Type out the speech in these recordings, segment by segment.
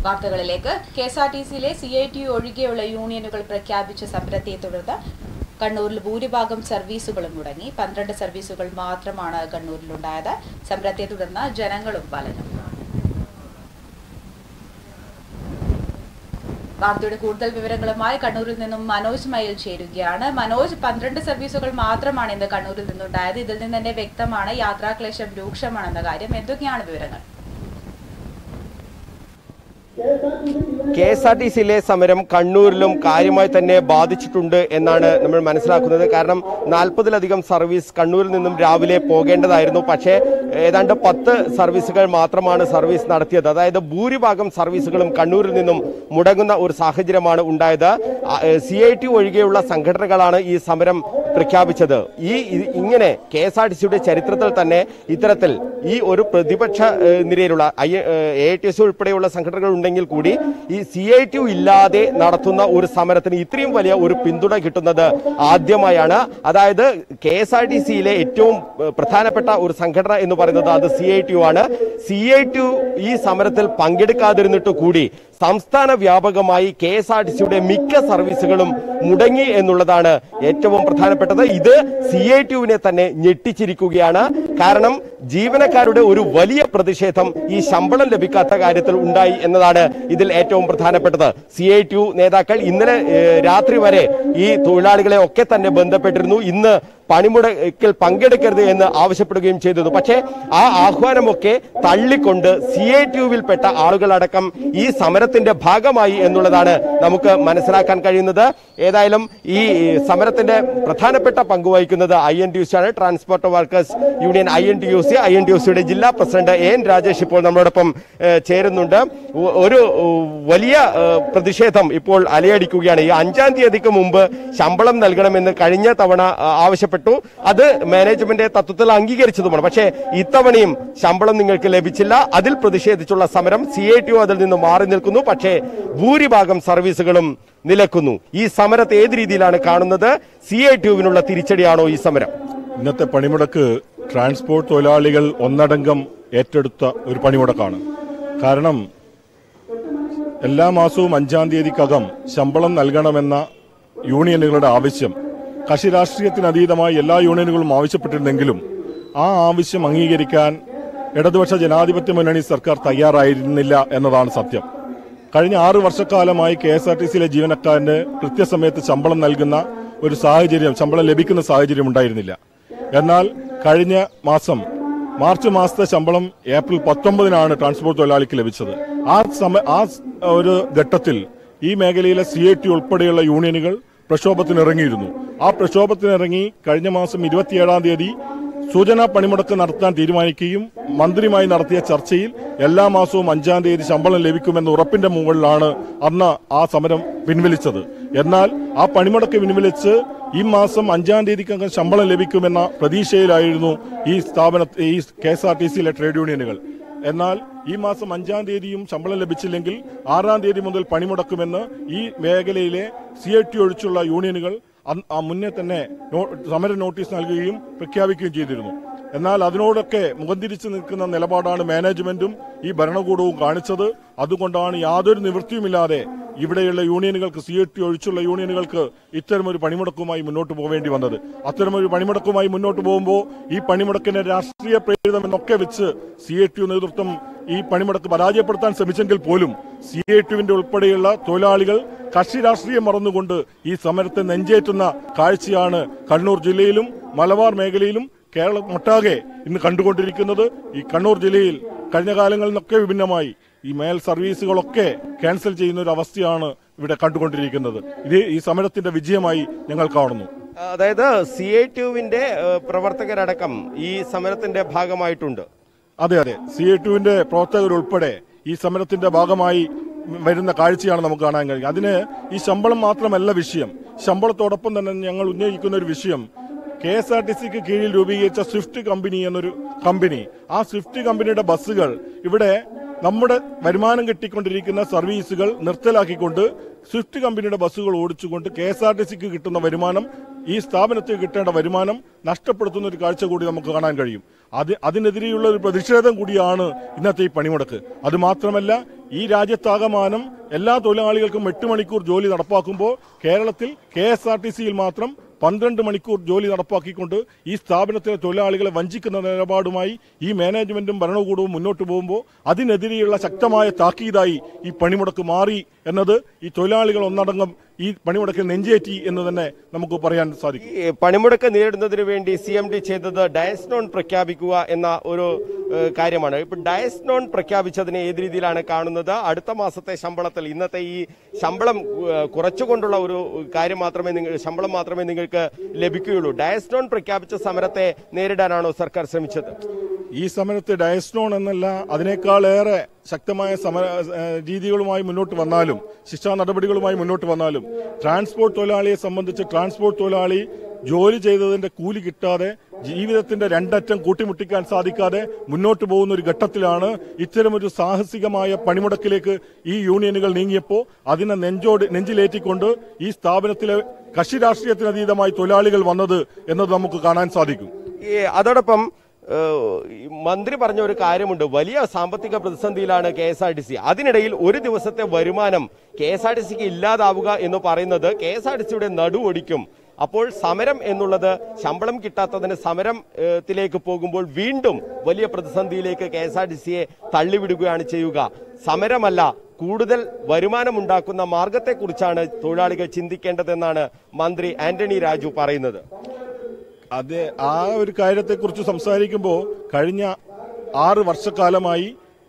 വാർത്തകളിലേക്ക് K S R T സിയിലെ C I T ഒഴികെയുള്ള യൂണിയനുകൾ പ്രഖ്യാപിച്ച സമരത്തെ തുടർന്ന് കണ്ണൂരിൽ ഭൂരിഭാഗം സർവീസുകളും മുടങ്ങി പന്ത്രണ്ട് സർവീസുകൾ മാത്രമാണ് കണ്ണൂരിലുണ്ടായത് സമരത്തെ തുടർന്ന് ജനങ്ങളും വലഞ്ഞു വാർത്തയുടെ കൂടുതൽ വിവരങ്ങളുമായി കണ്ണൂരിൽ നിന്നും മനോജ് മയിൽ ചേരുകയാണ് മനോജ് പന്ത്രണ്ട് സർവീസുകൾ മാത്രമാണ് ഇന്ന് കണ്ണൂരിൽ നിന്നുണ്ടായത് ഇതിൽ നിന്ന് തന്നെ വ്യക്തമാണ് യാത്രാക്ലേശം രൂക്ഷമാണെന്ന കാര്യം എന്തൊക്കെയാണ് വിവരങ്ങൾ കെ എസ് ആർ ടി സിയിലെ സമരം കണ്ണൂരിലും കാര്യമായി തന്നെ ബാധിച്ചിട്ടുണ്ട് എന്നാണ് നമ്മൾ മനസ്സിലാക്കുന്നത് കാരണം നാൽപ്പതിലധികം സർവീസ് കണ്ണൂരിൽ നിന്നും രാവിലെ പോകേണ്ടതായിരുന്നു പക്ഷേ ഏതാണ്ട് പത്ത് സർവീസുകൾ മാത്രമാണ് സർവീസ് നടത്തിയത് അതായത് ഭൂരിഭാഗം സർവീസുകളും കണ്ണൂരിൽ നിന്നും മുടങ്ങുന്ന ഒരു സാഹചര്യമാണ് ഉണ്ടായത് സി ഐ ടി ഒഴികെയുള്ള സംഘടനകളാണ് ഈ സമരം പ്രഖ്യാപിച്ചത് ഈ ഇ- ഇങ്ങനെ കെ എസ് ആർ ടി സിയുടെ ചരിത്രത്തിൽ തന്നെ ഇത്തരത്തിൽ ഈ ഒരു പ്രതിപക്ഷ ഏഹ്, നിരയിലുള്ള ഐ എ ടി എസ് ഉൾപ്പെടെയുള്ള സംഘടനകൾ ഉണ്ടെങ്കിൽ കൂടി ഈ സി ഐ ടി ഇല്ലാതെ നടത്തുന്ന ഒരു സമരത്തിന് ഇത്രയും വലിയ ഒരു പിന്തുണ കിട്ടുന്നത് ആദ്യമായാണ് അതായത് കെ എസ് ആർ ടി സിയിലെ ഏറ്റവും ഏഹ്, പ്രധാനപ്പെട്ട ഒരു സംഘടന എന്ന് പറയുന്നത് അത് സി ഐ ടി ആണ് സി ഐ ടി ഈ സമരത്തിൽ പങ്കെടുക്കാതിരുന്നിട്ട് കൂടി സംസ്ഥാന വ്യാപകമായി കെ എസ് ആർ ടി സിയുടെ മിക്ക സർവീസുകളും മുടങ്ങി എന്നുള്ളതാണ് ഏറ്റവും പ്രധാനപ്പെട്ടത് ഇത് സി ഐ ടിയുവിനെ തന്നെ ഞെട്ടിച്ചിരിക്കുകയാണ് കാരണം ജീവനക്കാരുടെ ഒരു വലിയ പ്രതിഷേധം ഈ ശമ്പളം ലഭിക്കാത്ത കാര്യത്തിൽ ഉണ്ടായി എന്നതാണ് ഇതിൽ ഏറ്റവും പ്രധാനപ്പെട്ടത് സി ഐ ടി യു നേതാക്കൾ ഇന്നലെ ഏഹ്, രാത്രി വരെ ഈ തൊഴിലാളികളെ ഒക്കെ തന്നെ ബന്ധപ്പെട്ടിരുന്നു ഇന്ന് പണിമുടക്കിൽ പങ്കെടുക്കരുത് എന്ന് ആവശ്യപ്പെടുകയും ചെയ്തിരുന്നു പക്ഷേ ആ ആഹ്വാനമൊക്കെ തള്ളിക്കൊണ്ട് സി ഐ ടി യുവിൽപ്പെട്ട ആളുകളടക്കം ഈ സമരത്തിന്റെ ഭാഗമായി എന്നുള്ളതാണ് നമുക്ക് മനസ്സിലാക്കാൻ കഴിയുന്നത് ഏതായാലും ഈ സമരത്തിന്റെ പ്രധാനപ്പെട്ട പങ്ക് വഹിക്കുന്നത് I N T U C ആണ് transport workers union I N T U C I N T U സിയുടെ ജില്ലാ പ്രസിഡന്റ് എ എൻ രാജേഷ് ഇപ്പോൾ നമ്മളോടൊപ്പം ഏഹ്, ചേരുന്നുണ്ട് ഒ- ഒരു ഏഹ്, വലിയ ഏഹ്, പ്രതിഷേധം ഇപ്പോൾ അലയടിക്കുകയാണ് ഈ അഞ്ചാം തീയതിക്ക് മുമ്പ് ശമ്പളം നൽകണമെന്ന് കഴിഞ്ഞ തവണ ആ, ആവശ്യപ്പെട്ടു അത് മാനേജ്മെന്റ് തത്വത്തിൽ അംഗീകരിച്ചതുമാണ് പക്ഷേ ഇത്തവണയും ശമ്പളം നിങ്ങൾക്ക് ലഭിച്ചില്ല അതിൽ പ്രതിഷേധിച്ചുള്ള സമരം സി ഐ ടി അതിൽ നിന്ന് മാറി നിൽക്കുന്നു പക്ഷേ ഭൂരിഭാഗം സർവീസുകളും നിലക്കുന്നു ഈ സമരത്തെ ഏത് രീതിയിലാണ് കാണുന്നത് സി ഐ ടിയുവിനുള്ള തിരിച്ചടിയാണോ ഈ സമരം ഇന്നത്തെ പണിമുടക്ക് ട്രാൻസ്പോർട്ട് തൊഴിലാളികൾ ഒന്നടങ്കം ഏറ്റെടുത്ത ഒരു പണിമുടക്കാണ് കാരണം എല്ലാ മാസവും അഞ്ചാം തീയതിക്കകം ശമ്പളം നൽകണമെന്ന യൂണിയനുകളുടെ ആവശ്യം കക്ഷി രാഷ്ട്രീയത്തിനതീതമായി എല്ലാ യൂണിയനുകളും ആവശ്യപ്പെട്ടിരുന്നെങ്കിലും ആ ആവശ്യം അംഗീകരിക്കാൻ ഇടതുപക്ഷ ജനാധിപത്യ മുന്നണി സർക്കാർ തയ്യാറായിരുന്നില്ല എന്നതാണ് സത്യം കഴിഞ്ഞ ആറ് വർഷക്കാലമായി കെ എസ് ആർ ടി സിയിലെ ജീവനക്കാരന് കൃത്യസമയത്ത് ശമ്പളം നൽകുന്ന ഒരു സാഹചര്യം ശമ്പളം ലഭിക്കുന്ന സാഹചര്യം ഉണ്ടായിരുന്നില്ല എന്നാൽ കഴിഞ്ഞ മാസം മാർച്ച് മാസത്തെ ശമ്പളം ഏപ്രിൽ പത്തൊമ്പതിനാണ് ട്രാൻസ്പോർട്ട് തൊഴിലാളിക്ക് ലഭിച്ചത് ആ സമ ആ സ്- ഒരു ഘട്ടത്തിൽ ഈ മേഖലയിലെ സി ഐ ടി ഉൾപ്പെടെയുള്ള യൂണിയനുകൾ പ്രക്ഷോഭത്തിന് ഇറങ്ങിയിരുന്നു ആ പ്രക്ഷോഭത്തിനിറങ്ങി കഴിഞ്ഞ മാസം ഇരുപത്തിയേഴാം തീയതി സൂചനാ പണിമുടക്ക് നടത്താൻ തീരുമാനിക്കുകയും മന്ത്രിയുമായി നടത്തിയ ചർച്ചയിൽ എല്ലാ മാസവും അഞ്ചാം തീയതി ശമ്പളം ലഭിക്കുമെന്ന ഉറപ്പിന്റെ മുകളിലാണ് അന്ന് ആ സമരം പിൻവലിച്ചത് എന്നാൽ ആ പണിമുടക്ക് പിൻവലിച്ച് ഈ മാസം അഞ്ചാം തീയതിക്കകം ശമ്പളം ലഭിക്കുമെന്ന പ്രതീക്ഷയിലായിരുന്നു ഈ സ്ഥാപന ഈ കെ എസ് ആർ ടി സിയിലെ ട്രേഡ് യൂണിയനുകൾ എന്നാൽ ഈ മാസം അഞ്ചാം തീയതിയും ശമ്പളം ലഭിച്ചില്ലെങ്കിൽ ആറാം തീയതി മുതൽ പണിമുടക്കുമെന്ന് ഈ മേഖലയിലെ സി ഐ ടി ഒഴിച്ചുള്ള യൂണിയനുകൾ അന്ന് ആ മുന്നേ തന്നെ നോ- സമര നോട്ടീസ് നൽകുകയും പ്രഖ്യാപിക്കുകയും ചെയ്തിരുന്നു എന്നാൽ അതിനോടൊക്കെ മുഖംതിരിച്ച് നിൽക്കുന്ന നിലപാടാണ് മാനേജ്മെന്റും ഈ ഭരണകൂടവും കാണിച്ചത് അതുകൊണ്ടാണ് യാതൊരു നിവൃത്തിയുമില്ലാതെ ഇവിടെയുള്ള യൂണിയനുകൾക്ക് സി ടി ഒഴിച്ചുള്ള യൂണിയനുകൾക്ക് ഇത്തരമൊരു പണിമുടക്കുമായി മുന്നോട്ട് പോവേണ്ടി വന്നത് അത്തരമൊരു പണിമുടക്കുമായി മുന്നോട്ട് പോകുമ്പോൾ ഈ പണിമുടക്കിനെ രാഷ്ട്രീയ പ്രേരിതമെന്നൊക്കെ വെച്ച് സി ഐ ടി നേതൃത്വം ഈ പണിമുടക്ക് പരാജയപ്പെടുത്താൻ ശ്രമിച്ചെങ്കിൽ പോലും സി ഐ ടിവിന്റെ ഉൾപ്പെടെയുള്ള തൊഴിലാളികൾ കക്ഷി രാഷ്ട്രീയം മറന്നുകൊണ്ട് ഈ സമരത്തെ നെഞ്ചേറ്റുന്ന കാഴ്ചയാണ് കണ്ണൂർ ജില്ലയിലും മലബാർ മേഖലയിലും കേരളം ഒട്ടാകെ ഇന്ന് കണ്ടുകൊണ്ടിരിക്കുന്നത് ഈ കണ്ണൂർ ജില്ലയിൽ കഴിഞ്ഞ കാലങ്ങളിൽ നിന്നൊക്കെ വിഭിന്നമായി ഈ മേൽ സർവീസുകളൊക്കെ ക്യാൻസൽ ചെയ്യുന്ന ഒരു അവസ്ഥയാണ് ഇവിടെ കണ്ടുകൊണ്ടിരിക്കുന്നത് ഇത് ഈ സമരത്തിന്റെ വിജയമായി ഞങ്ങൾ കാണുന്നു അതായത് സി ഐ ടിയുവിന്റെ പ്രവർത്തകരടക്കം ഈ സമരത്തിന്റെ ഭാഗമായിട്ടുണ്ട് അതെ അതെ സി എ ടുവിന്റെ പ്രവർത്തകരുൾപ്പെടെ ഈ സമരത്തിന്റെ ഭാഗമായി വരുന്ന കാഴ്ചയാണ് നമുക്ക് കാണാൻ കഴിയും അതിന് ഈ ശമ്പളം മാത്രമല്ല വിഷയം ശമ്പളത്തോടൊപ്പം തന്നെ ഞങ്ങൾ ഉന്നയിക്കുന്ന ഒരു വിഷയം കെ എസ് ആർ ടി സിക്ക് കീഴിൽ രൂപീകരിച്ച സ്വിഫ്റ്റ് കമ്പനി എന്നൊരു കമ്പനി ആ സ്വിഫ്റ്റ് കമ്പനിയുടെ ബസ്സുകൾ ഇവിടെ നമ്മുടെ വരുമാനം കിട്ടിക്കൊണ്ടിരിക്കുന്ന സർവീസുകൾ നിർത്തലാക്കിക്കൊണ്ട് സ്വിഫ്റ്റ് കമ്പനിയുടെ ബസ്സുകൾ ഓടിച്ചുകൊണ്ട് കെ എസ് ആർ ടി സിക്ക് കിട്ടുന്ന വരുമാനം ഈ സ്ഥാപനത്തിൽ കിട്ടേണ്ട വരുമാനം നഷ്ടപ്പെടുത്തുന്ന ഒരു കാഴ്ച കൂടി നമുക്ക് കാണാൻ കഴിയും അത് അതിനെതിരെയുള്ള ഒരു പ്രതിഷേധം കൂടിയാണ് ഇന്നത്തെ ഈ പണിമുടക്ക് അത് മാത്രമല്ല ഈ രാജ്യത്താകമാനം എല്ലാ തൊഴിലാളികൾക്കും എട്ട് മണിക്കൂർ ജോലി നടപ്പാക്കുമ്പോൾ കേരളത്തിൽ കെ എസ് ആർ ടി സിയിൽ മാത്രം പന്ത്രണ്ട് മണിക്കൂർ ജോലി നടപ്പാക്കിക്കൊണ്ട് ഈ സ്ഥാപനത്തിലെ തൊഴിലാളികളെ വഞ്ചിക്കുന്ന നിലപാടുമായി ഈ മാനേജ്മെന്റും ഭരണകൂടവും മുന്നോട്ട് പോകുമ്പോൾ അതിനെതിരെയുള്ള ശക്തമായ താക്കീതായി ഈ പണിമുടക്ക് മാറി എന്നത് ഈ തൊഴിലാളികൾ ഒന്നടങ്കം ഈ പണിമുടക്കിൽ നെഞ്ചേറ്റി എന്ന് തന്നെ നമുക്ക് പറയാൻ സാധിക്കും ഈ പണിമുടക്ക് നേരിടുന്നതിന് വേണ്ടി സി എം ഡി ചെയ്തത് ഡയസ്നോൺ പ്രഖ്യാപിക്കുക എന്ന ഒരു ഏഹ്, കാര്യമാണ് ഇപ്പൊ ഡയസ്നോൺ പ്രഖ്യാപിച്ചതിനെ ഏത് രീതിയിലാണ് കാണുന്നത് അടുത്ത മാസത്തെ ശമ്പളത്തിൽ ഇന്നത്തെ ഈ ശമ്പളം ഏഹ്, കുറച്ചുകൊണ്ടുള്ള ഒരു കാര്യം മാത്രമേ നിങ്ങൾ ശമ്പളം മാത്രമേ നിങ്ങൾക്ക് ലഭിക്കുകയുള്ളൂ ഡയസ്നോൺ പ്രഖ്യാപിച്ച സമരത്തെ നേരിടാനാണോ സർക്കാർ ശ്രമിച്ചത് ഈ സമരത്തെ ഡയസ്നോൺ എന്നല്ല അതിനേക്കാളേറെ ശക്തമായ സമര ഏഹ് രീതികളുമായി മുന്നോട്ട് വന്നാലും ശിക്ഷാ നടപടികളുമായി മുന്നോട്ട് വന്നാലും ട്രാൻസ്പോർട്ട് തൊഴിലാളിയെ സംബന്ധിച്ച് ട്രാൻസ്പോർട്ട് തൊഴിലാളി ജോലി ചെയ്തതിന്റെ കൂലി കിട്ടാതെ ജീവിതത്തിന്റെ രണ്ടറ്റം കൂട്ടിമുട്ടിക്കാൻ സാധിക്കാതെ മുന്നോട്ട് പോകുന്ന ഒരു ഘട്ടത്തിലാണ് ഇത്തരമൊരു സാഹസികമായ പണിമുടക്കിലേക്ക് ഈ യൂണിയനുകൾ നീങ്ങിയപ്പോൾ അതിനെ നെഞ്ചോട് നെഞ്ചിലേറ്റിക്കൊണ്ട് ഈ സ്ഥാപനത്തിലെ കക്ഷി രാഷ്ട്രീയത്തിനതീതമായി തൊഴിലാളികൾ വന്നത് എന്നത് നമുക്ക് കാണാൻ സാധിക്കും ഈ അതോടൊപ്പം ഏഹ്, ഈ മന്ത്രി പറഞ്ഞ ഒരു കാര്യമുണ്ട് വലിയ സാമ്പത്തിക പ്രതിസന്ധിയിലാണ് K S R T C അതിനിടയിൽ ഒരു ദിവസത്തെ വരുമാനം കെ എസ് ആർ ടി സിക്ക് ഇല്ലാതാവുക എന്ന് പറയുന്നത് കെ എസ് ആർ ടി സിയുടെ നടുവൊടിക്കും അപ്പോൾ സമരം എന്നുള്ളത് ശമ്പളം കിട്ടാത്തതിന് സമരം ഏഹ്, ത്തിലേക്ക് പോകുമ്പോൾ വീണ്ടും വലിയ പ്രതിസന്ധിയിലേക്ക് കെ എസ് ആർ ടി സിയെ തള്ളിവിടുകയാണ് ചെയ്യുക സമരമല്ല കൂടുതൽ വരുമാനമുണ്ടാക്കുന്ന മാർഗത്തെക്കുറിച്ചാണ് തൊഴിലാളികൾ ചിന്തിക്കേണ്ടതെന്നാണ് മന്ത്രി ആന്റണി രാജു പറയുന്നത് അതെ ആ ഒരു കാര്യത്തെക്കുറിച്ച് സംസാരിക്കുമ്പോൾ കഴിഞ്ഞ ആറ് വർഷക്കാലമായി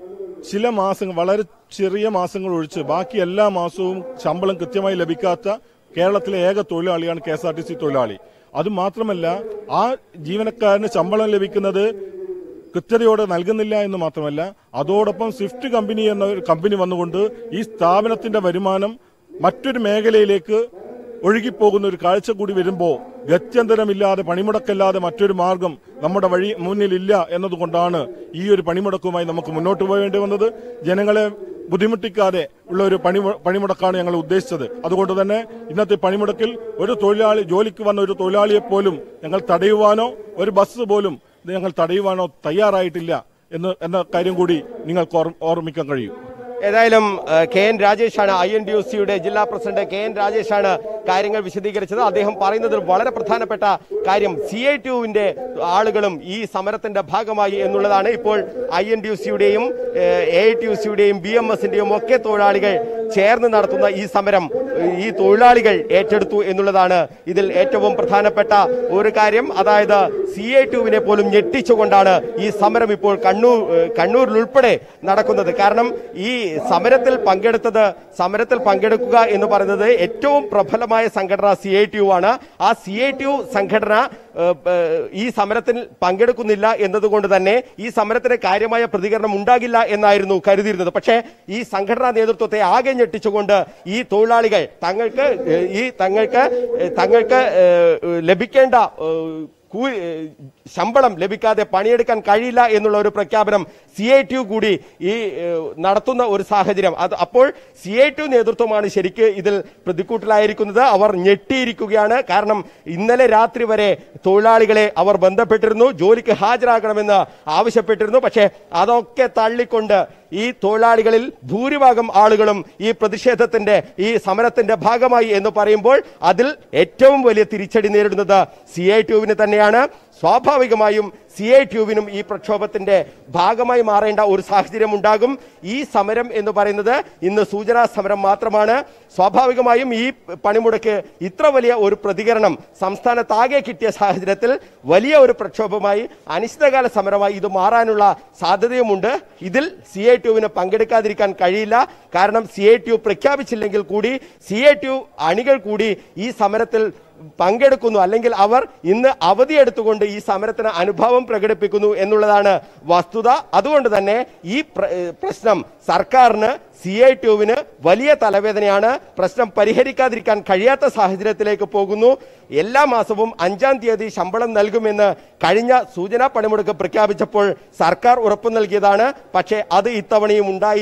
ചില മാസങ്ങൾ വളരെ ചെറിയ മാസങ്ങൾ ഒഴിച്ച് ബാക്കി എല്ലാ മാസവും ശമ്പളം കൃത്യമായി ലഭിക്കാത്ത കേരളത്തിലെ ഏക തൊഴിലാളിയാണ് K S R T C തൊഴിലാളി അത് മാത്രമല്ല ആ ജീവനക്കാരന് ശമ്പളം ലഭിക്കുന്നത് കൃത്യതയോടെ നൽകുന്നില്ല എന്ന് മാത്രമല്ല അതോടൊപ്പം സ്വിഫ്റ്റ് കമ്പനി എന്ന ഒരു കമ്പനി വന്നുകൊണ്ട് ഈ സ്ഥാപനത്തിന്റെ വരുമാനം മറ്റൊരു മേഖലയിലേക്ക് ഒഴുകിപ്പോകുന്ന ഒരു കാഴ്ച കൂടി വരുമ്പോൾ ഗത്യന്തരമില്ലാതെ പണിമുടക്കല്ലാതെ മറ്റൊരു മാർഗം നമ്മുടെ വഴി മുന്നിലില്ല എന്നതുകൊണ്ടാണ് ഈ ഒരു പണിമുടക്കുമായി നമുക്ക് മുന്നോട്ട് പോകേണ്ടി വന്നത് ജനങ്ങളെ ബുദ്ധിമുട്ടിക്കാതെ ഉള്ള ഒരു പണി പണിമുടക്കാണ് ഞങ്ങൾ ഉദ്ദേശിച്ചത് അതുകൊണ്ട് തന്നെ ഇന്നത്തെ പണിമുടക്കിൽ ഒരു തൊഴിലാളി ജോലിക്ക് വന്ന ഒരു തൊഴിലാളിയെ പോലും ഞങ്ങൾ തടയുവാനോ ഒരു ബസ് പോലും ഞങ്ങൾ തടയുവാനോ തയ്യാറായിട്ടില്ല എന്ന് എന്ന കാര്യം കൂടി നിങ്ങൾക്ക് ഓർ- ഓർമ്മിക്കാൻ കഴിയും ഏതായാലും ഏഹ്, കെ എൻ രാജേഷാണ് ഐ എൻ ഡി യു സിയുടെ ജില്ലാ പ്രസിഡന്റ് കെ എൻ രാജേഷാണ് കാര്യങ്ങൾ വിശദീകരിച്ചത് അദ്ദേഹം പറയുന്നതിൽ വളരെ പ്രധാനപ്പെട്ട കാര്യം സി ഐ ടിയുവിന്റെ ആളുകളും ഈ സമരത്തിന്റെ ഭാഗമായി എന്നുള്ളതാണ് ഇപ്പോൾ ഐ എൻ ഡി യു സിയുടെയും എ ഐ ടി യു സിയുടെയും ബി എം എസിന്റെയും ഒക്കെ തൊഴിലാളികൾ ചേർന്ന് നടത്തുന്ന ഈ സമരം ഏഹ്, ഈ തൊഴിലാളികൾ ഏറ്റെടുത്തു എന്നുള്ളതാണ് ഇതിൽ ഏറ്റവും പ്രധാനപ്പെട്ട ഒരു കാര്യം അതായത് സി ഐ ടിയുവിനെ പോലും ഞെട്ടിച്ചുകൊണ്ടാണ് ഈ സമരം ഇപ്പോൾ കണ്ണൂർ ഏഹ്, കണ്ണൂരിൽ ഉൾപ്പെടെ നടക്കുന്നത് കാരണം ഈ സമരത്തിൽ പങ്കെടുത്തത് സമരത്തിൽ പങ്കെടുക്കുക എന്ന് പറയുന്നത് ഏറ്റവും പ്രബലമായ സംഘടന സി ഐ ടി യു ആണ് ആ സി ഐ ടി യു സംഘടന ഏഹ്, ഏഹ്, ഈ സമരത്തിൽ പങ്കെടുക്കുന്നില്ല എന്നതുകൊണ്ട് തന്നെ ഈ സമരത്തിന് കാര്യമായ പ്രതികരണം ഉണ്ടാകില്ല എന്നായിരുന്നു കരുതിയിരുന്നത് പക്ഷേ ഈ സംഘടനാ നേതൃത്വത്തെ ആകെ ഞെട്ടിച്ചുകൊണ്ട് ഈ തൊഴിലാളികൾ തങ്ങൾക്ക് ഏഹ്, ഈ തങ്ങൾക്ക് ഏഹ്, തങ്ങൾക്ക് ഏഹ്, ലഭിക്കേണ്ട ഏഹ്, കൂ- ഏഹ് ശമ്പളം ലഭിക്കാതെ പണിയെടുക്കാൻ കഴിയില്ല എന്നുള്ള ഒരു പ്രഖ്യാപനം സി ഐ ടി യു കൂടി ഈ ഏഹ്, നടത്തുന്ന ഒരു സാഹചര്യം അത് അപ്പോൾ സി ഐ ടി യു നേതൃത്വമാണ് ശരിക്ക് ഇതിൽ പ്രതിക്കൂട്ടിലായിരിക്കുന്നത് അവർ ഞെട്ടിയിരിക്കുകയാണ് കാരണം ഇന്നലെ രാത്രി വരെ തൊഴിലാളികളെ അവർ ബന്ധപ്പെട്ടിരുന്നു ജോലിക്ക് ഹാജരാകണമെന്ന് ആവശ്യപ്പെട്ടിരുന്നു പക്ഷേ അതൊക്കെ തള്ളിക്കൊണ്ട് ഈ തൊഴിലാളികളിൽ ഭൂരിഭാഗം ആളുകളും ഈ പ്രതിഷേധത്തിന്റെ ഈ സമരത്തിന്റെ ഭാഗമായി എന്ന് പറയുമ്പോൾ അതിൽ ഏറ്റവും വലിയ തിരിച്ചടി നേരിടുന്നത് സി ഐ ടിയുവിന് തന്നെയാണ് സ്വാഭാവികമായും സി ഐ ടിയുവിനും ഈ പ്രക്ഷോഭത്തിന്റെ ഭാഗമായി മാറേണ്ട ഒരു സാഹചര്യം ഉണ്ടാകും ഈ സമരം എന്ന് പറയുന്നത് ഇന്ന് സൂചനാ സമരം മാത്രമാണ് സ്വാഭാവികമായും ഈ പണിമുടക്ക് ഇത്ര വലിയ ഒരു പ്രതികരണം സംസ്ഥാനത്താകെ കിട്ടിയ സാഹചര്യത്തിൽ വലിയ ഒരു പ്രക്ഷോഭമായി അനിശ്ചിതകാല സമരമായി ഇത് മാറാനുള്ള സാധ്യതയുമുണ്ട് ഇതിൽ സി ഐ ടിയുവിന് പങ്കെടുക്കാതിരിക്കാൻ കഴിയില്ല കാരണം സി ഐ ടി യു പ്രഖ്യാപിച്ചില്ലെങ്കിൽ കൂടി സി ഐ ടി യു അണികൾ കൂടി ഈ സമരത്തിൽ പങ്കെടുക്കുന്നു അല്ലെങ്കിൽ അവർ ഇന്ന് അവധിയെടുത്തുകൊണ്ട് ഈ സമരത്തിന് അനുഭവം പ്രകടിപ്പിക്കുന്നു എന്നുള്ളതാണ് വസ്തുത അതുകൊണ്ട് തന്നെ ഈ പ്ര- ഏഹ് പ്രശ്നം സർക്കാരിന് സി ഐ ടിയുവിന് വലിയ തലവേദനയാണ് പ്രശ്നം പരിഹരിക്കാതിരിക്കാൻ കഴിയാത്ത സാഹചര്യത്തിലേക്ക് പോകുന്നു എല്ലാ മാസവും അഞ്ചാം തീയതി ശമ്പളം നൽകുമെന്ന് കഴിഞ്ഞ സൂചനാ പണിമുടക്ക് പ്രഖ്യാപിച്ചപ്പോൾ സർക്കാർ ഉറപ്പു നൽകിയതാണ് പക്ഷേ അത് ഇത്തവണയും ഉണ്ടായില്ല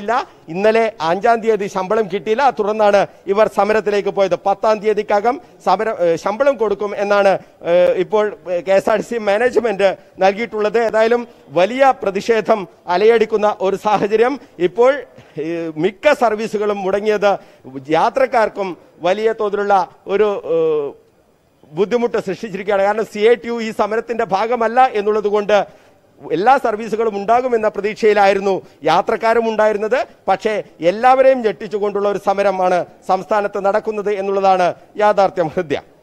ഇന്നലെ അഞ്ചാം തീയതി ശമ്പളം കിട്ടിയില്ല തുടർന്നാണ് ഇവർ സമരത്തിലേക്ക് പോയത് പത്താം തീയതിക്കകം സമരം ഏഹ് ശമ്പളം കൊടുക്കും എന്നാണ് ഏഹ് ഇപ്പോൾ K S R T C management നൽകിയിട്ടുള്ളത് ഏതായാലും വലിയ പ്രതിഷേധം അലയടിക്കുന്ന ഒരു സാഹചര്യം ഇപ്പോൾ ഏഹ് മിക്ക സർവീസുകളും മുടങ്ങിയത് യാത്രക്കാർക്കും വലിയ തോതിലുള്ള ഒരു ഏഹ് ബുദ്ധിമുട്ട് സൃഷ്ടിച്ചിരിക്കുകയാണ് കാരണം സി ഐ ടി യു ഈ സമരത്തിന്റെ ഭാഗമല്ല എന്നുള്ളത് കൊണ്ട് എല്ലാ സർവീസുകളും ഉണ്ടാകുമെന്ന പ്രതീക്ഷയിലായിരുന്നു യാത്രക്കാരും ഉണ്ടായിരുന്നത് പക്ഷേ എല്ലാവരെയും ഞെട്ടിച്ചുകൊണ്ടുള്ള ഒരു സമരമാണ് സംസ്ഥാനത്ത് നടക്കുന്നത് എന്നുള്ളതാണ് യാഥാർത്ഥ്യം ഹൃദയ